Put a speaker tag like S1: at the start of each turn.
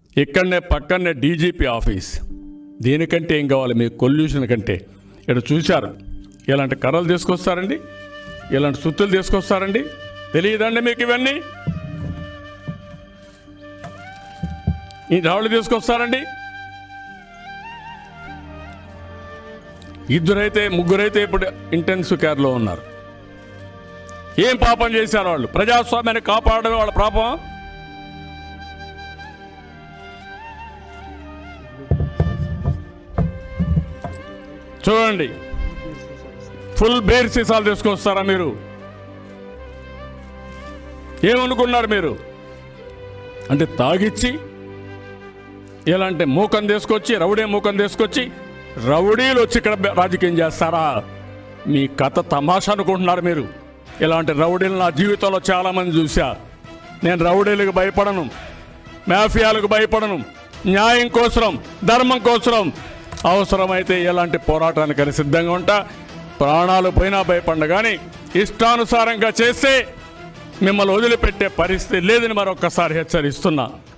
S1: ఇక్కడనే పక్కనే DGP office దీనికంటే ఏం కావాలి మీ కొల్యూషన్ కంటే ఇక్కడ చూశారు ఇలాంటి కర్రలు తీసుకొస్తారండి ఇలాంటి సుత్తులు తీసుకొస్తారండి తెలియదండి మీకు ఇవన్నీ ఈ రాళ్ళు తీసుకొస్తారండి ఇద్దరైతే ముగ్గురైతే ఇప్పుడు ఇంటెన్సివ్ కేర్లో ఉన్నారు ఏం పాపం చేశారు వాళ్ళు ప్రజాస్వామ్యాన్ని కాపాడడం వాళ్ళ పాపం చూడండి ఫుల్ బేర్ సీసాలు తీసుకొస్తారా మీరు ఏమనుకున్నారు మీరు అంటే తాగిచ్చి ఎలాంటి మూకం తీసుకొచ్చి రౌడీ మూకం తీసుకొచ్చి రౌడీలు వచ్చి ఇక్కడ బె- రాజకీయం చేస్తారా మీ కథ తమాషా అనుకుంటున్నారు మీరు ఇలాంటి రౌడీలు నా జీవితంలో చాలామంది చూశా నేను రౌడీలకు భయపడను మాఫియాలకు భయపడను న్యాయం కోసరం ధర్మం కోసరం అవసరమైతే ఎలాంటి పోరాటానికి సిద్ధంగా ఉంటా ప్రాణాలు పోయినా భయపడ కానీ ఇష్టానుసారంగా చేస్తే మిమ్మల్ని వదిలిపెట్టే పరిస్థితి లేదని మరొక్కసారి హెచ్చరిస్తున్నా